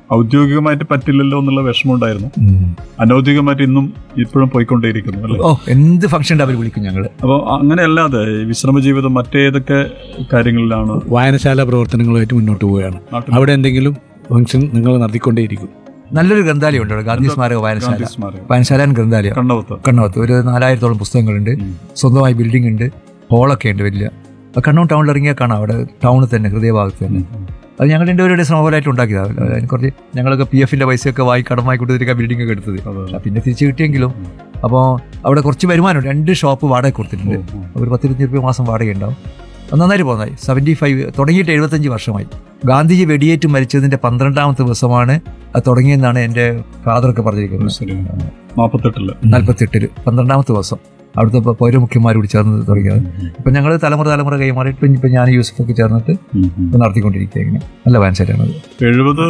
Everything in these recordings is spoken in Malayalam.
ഔദ്യോഗികമായിട്ട് പറ്റില്ലല്ലോ എന്നുള്ള വിഷമം ഉണ്ടായിരുന്നു അനൗദ്യോഗികമായിട്ട് ഇന്നും ഇപ്പോഴും പോയിക്കൊണ്ടേയിരിക്കുന്നു അല്ലേ ഓ എന്ത് ഫംഗ്ഷൻ ഉണ്ട് അവർ വിളിക്കും ഞങ്ങൾ അപ്പോൾ അങ്ങനെയല്ലാതെ ഈ വിശ്രമ ജീവിതം മറ്റേതൊക്കെ കാര്യങ്ങളിലാണ് വായനശാല പ്രവർത്തനങ്ങളുമായിട്ട് മുന്നോട്ട് പോവുകയാണ് നാട്ടിൽ അവിടെ എന്തെങ്കിലും ഫംഗ്ഷൻ നിങ്ങൾ നടത്തിക്കൊണ്ടേയിരിക്കും നല്ലൊരു ഗ്രന്ഥാലയം ഉണ്ട് അവിടെ ഗാന്ധി സ്മാരക വായനശാല ഗാന്ധി സ്മാരകം വായനശാല and ഗ്രന്ഥാലയം കണ്ണവത്ത് കണ്ണവത്ത് ഒരു നാലായിരത്തോളം പുസ്തകങ്ങളുണ്ട് ഉം. സ്വന്തമായി ബിൽഡിംഗ് ഉണ്ട് ഹോളൊക്കെ ഉണ്ട് വലിയ അത് കണ്ണൂർ ടൗണിൽ ഇറങ്ങിയാൽ കാണാം അവിടെ ടൗണിൽ തന്നെ ഹൃദയഭാഗത്ത് തന്നെ അത് ഞങ്ങൾ രണ്ടുപേരുടെ ശ്രമഫലമായിട്ട് ഉണ്ടാക്കിയതാണ് അതിന് കുറച്ച് ഞങ്ങളൊക്കെ പി എഫിന്റെ പൈസയൊക്കെ വായി കടമായി കൊടുത്തിരിക്കുക ബിൽഡിംഗ് ഒക്കെ എടുത്തത് അതെ. ആ, പിന്നെ തിരിച്ച് കിട്ടിയെങ്കിലും അപ്പോൾ അവിടെ കുറച്ച് വരുമാനമുണ്ട് രണ്ട് ഷോപ്പ് വാടക കൊടുത്തിട്ടുണ്ട് ഒരു പത്തിരുപത്തി രൂപ മാസം വാടക ഉണ്ടാവും അത് നന്നായിട്ട് പോകുന്നതായി സെവൻറ്റി ഫൈവ് തുടങ്ങിയിട്ട് എഴുപത്തഞ്ച് വർഷമായി ഗാന്ധിജി വെടിയേറ്റ് മരിച്ചതിന്റെ പന്ത്രണ്ടാമത്തെ ദിവസമാണ് അത് തുടങ്ങിയെന്നാണ് എൻ്റെ ഫാദറൊക്കെ പറഞ്ഞിരിക്കുന്നത് ശരി നാൽപ്പത്തെട്ടില് നാൽപ്പത്തെട്ടില് പന്ത്രണ്ടാമത്തെ ദിവസം അവിടുത്തെ പ- പൗരമുഖ്യന്മാരോട് ചേർന്ന് തുടങ്ങിയത് ഇപ്പം ഞങ്ങൾ തലമുറ തലമുറ കൈമാറി ഇപ്പം ഇപ്പം ഞാൻ യൂസഫൊക്കെ ചേർന്നിട്ട് ഇപ്പം നടത്തിക്കൊണ്ടിരിക്കുക ഇങ്ങനെ നല്ല വാൻസൈറ്റാണ് എഴുപത്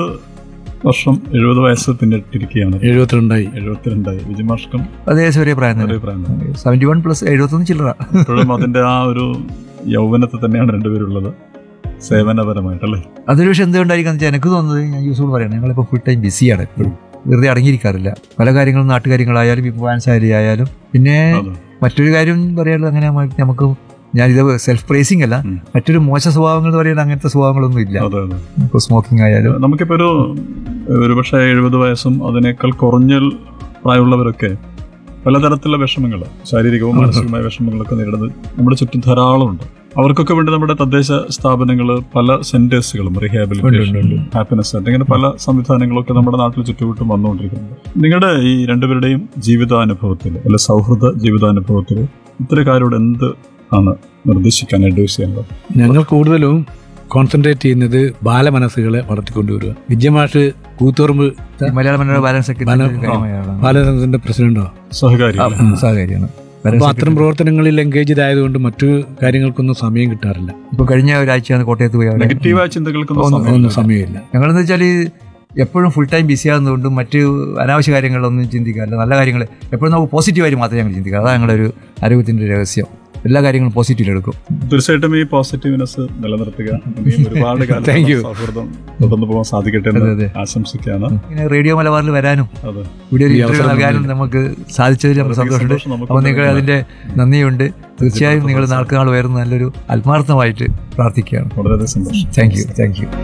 വർഷം എഴുപത് വയസ്സ് പിന്നിട്ടിരിക്കുകയാണ് എഴുപത്തിരണ്ടായി എഴുപത്തിരണ്ടായി വിജയമാഷ്കം അതേകദേശം ഒരേ പ്രായം ഒരേ തന്നെ പ്രായം സെവൻറ്റി വൺ പ്ലസ് എഴുപത്തൊന്ന് ചില്ലറ ഇപ്പോഴും അതിന്റെ ആ ഒരു യൗവനത്തെ തന്നെയാണ് രണ്ടുപേരുള്ളത് സേവനപരമായിട്ടല്ലേ അതൊരു പക്ഷേ എന്തുകൊണ്ടായിരിക്കും എന്ന് വെച്ചാൽ എനിക്ക് തോന്നുന്നത് ഞാൻ യൂസോട് പറയണം ഞങ്ങളിപ്പോൾ ഫുൾ ടൈം ബിസിയാണ് എപ്പോഴും വെറുതെ അടങ്ങിയിരിക്കാറില്ല പല കാര്യങ്ങളും നാട്ടുകാര്യങ്ങളായാലും ഇപ്പോൾ വാൻസാരി ആയാലും പിന്നെ അതെ. മറ്റൊരു കാര്യം പറയാനുള്ളത് അങ്ങനെ നമ്മ- നമുക്ക് ഞാനിത് സെൽഫ് പ്രൈസിങ് അല്ല ഉം. മറ്റൊരു മോശ സ്വഭാവങ്ങൾ എന്ന് പറയുന്നത് അങ്ങനത്തെ സ്വഭാവങ്ങളൊന്നും ഇല്ല അതെ അതെ ഇപ്പോൾ സ്മോക്കിംഗ് ആയാലും നമുക്കിപ്പോ ഒരു ഒരുപക്ഷെ എഴുപത് വയസ്സും അതിനേക്കാൾ കുറഞ്ഞ പ്രായമുള്ളവരൊക്കെ പലതരത്തിലുള്ള വിഷമങ്ങൾ ശാരീരികവും മാനസികമായ വിഷമങ്ങളൊക്കെ നേരിടുന്നത് നമ്മുടെ ചുറ്റും ധാരാളമുണ്ട് അവർക്കൊക്കെ വേണ്ടി നമ്മുടെ തദ്ദേശ സ്ഥാപനങ്ങൾ പല സെന്റേഴ്സുകളും റീഹാബിലിറ്റേഷൻ ഹാപ്പിനെസ് സെന്റർ ഇങ്ങനെ പല സംവിധാനങ്ങളൊക്കെ നമ്മുടെ നാട്ടിൽ ചുറ്റുവട്ടും വന്നുകൊണ്ടിരിക്കുന്നുണ്ട് നിങ്ങളുടെ ഈ രണ്ടുപേരുടെയും ജീവിതാനുഭവത്തിൽ അല്ലെ സൗഹൃദ ജീവിതാനുഭവത്തിൽ ഇത്തരക്കാരോട് എന്ത് ആണ് നിർദ്ദേശിക്കാൻ അഡ്വൈസ് ചെയ്യുന്നത് ഞങ്ങൾ കൂടുതലും കോൺസെൻട്രേറ്റ് ചെയ്യുന്നത് ബാലമനസ്സുകളെ വളർത്തിക്കൊണ്ടുവരിക വിജയമാഷ് കൂത്തുറമ്പ് ഈ മലയാള മനോരമ ബാലൻസ് ഒക്കെ ബാല- കാര്യമായാണ് ബാലസംഘത്തിന്റെ പ്രസിഡന്റോ സഹകാരി സഹകാരിയാണ് അപ്പോൾ അത്തരം പ്രവർത്തനങ്ങളിൽ എൻഗേജ്ഡ് ആയതുകൊണ്ട് മറ്റു കാര്യങ്ങൾക്കൊന്നും സമയം കിട്ടാറില്ല ഇപ്പൊ കഴിഞ്ഞ ഒരാഴ്ചയാണ് കോട്ടയത്ത് പോയി അവിടെ നെഗറ്റീവായ ചിന്തകൾക്കൊന്നും ഒന്നും- സമയമില്ല. ഒന്നും സമയമില്ല ഞങ്ങളെന്ന് വെച്ചാൽ എപ്പോഴും ഫുൾ ടൈം ബിസി ആകുന്നതുകൊണ്ടും മറ്റ് അനാവശ്യ കാര്യങ്ങളൊന്നും ചിന്തിക്കാറില്ല നല്ല കാര്യങ്ങൾ എപ്പോഴും നമുക്ക് പോസിറ്റീവായിട്ട് മാത്രമേ ഞങ്ങൾ ചിന്തിക്കുക അതാണ് ഞങ്ങളുടെ ഒരു ആരോഗ്യത്തിന്റെ രഹസ്യം എല്ലാ കാര്യങ്ങളും പോസിറ്റീവ് എടുക്കും തീർച്ചയായിട്ടും ഈ പോസിറ്റീവ്നെസ് നിലനിർത്തുക ഇനിയും ഒരുപാട് കാലം Thank you. സൗഹൃദം തുടർന്നു പോകാൻ സാധിക്കട്ടെ അതെ, എന്ന് അതെ. ആശംസിക്കുകയാണ് ഇങ്ങനെ റേഡിയോ മലബാറിൽ വരാനും അതെ ഇവിടെ ഒരു ഈ ഇന്റർവ്യൂ അവസരം നൽകാനും നമുക്ക് സാധിച്ചതിൽ നമുക്ക് വളരെ സന്തോഷമുണ്ട് സന്തോഷം നമുക്ക് അപ്പോൾ നിങ്ങൾ ഉണ്ട്. അതിന്റെ നന്ദിയുണ്ട് തീർച്ചയായും നിങ്ങൾ നാൾക്ക് നാൾ ഉയർന്ന് നല്ലൊരു ആത്മാർത്ഥമായിട്ട് പ്രാർത്ഥിക്കുകയാണ് വളരെയധികം സന്തോഷം thank you thank you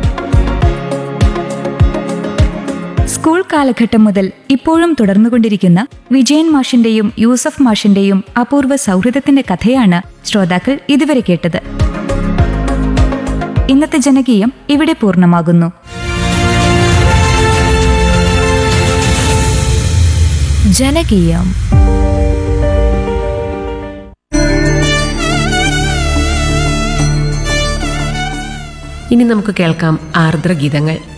school കാലഘട്ടം മുതൽ ഇപ്പോഴും തുടർന്നുകൊണ്ടിരിക്കുന്ന വിജയൻ മാഷിന്റെയും യൂസഫ് മാഷിന്റെയും അപൂർവ സൗഹൃദത്തിന്റെ കഥയാണ് ശ്രോതാക്കൾ ഇതുവരെ കേട്ടത് ഇന്നത്തെ ജനകീയം ഇവിടെ പൂർണ്ണമാകുന്നു ജനകീയം ഇനി നമുക്ക് കേൾക്കാം ആർദ്രഗീതങ്ങൾ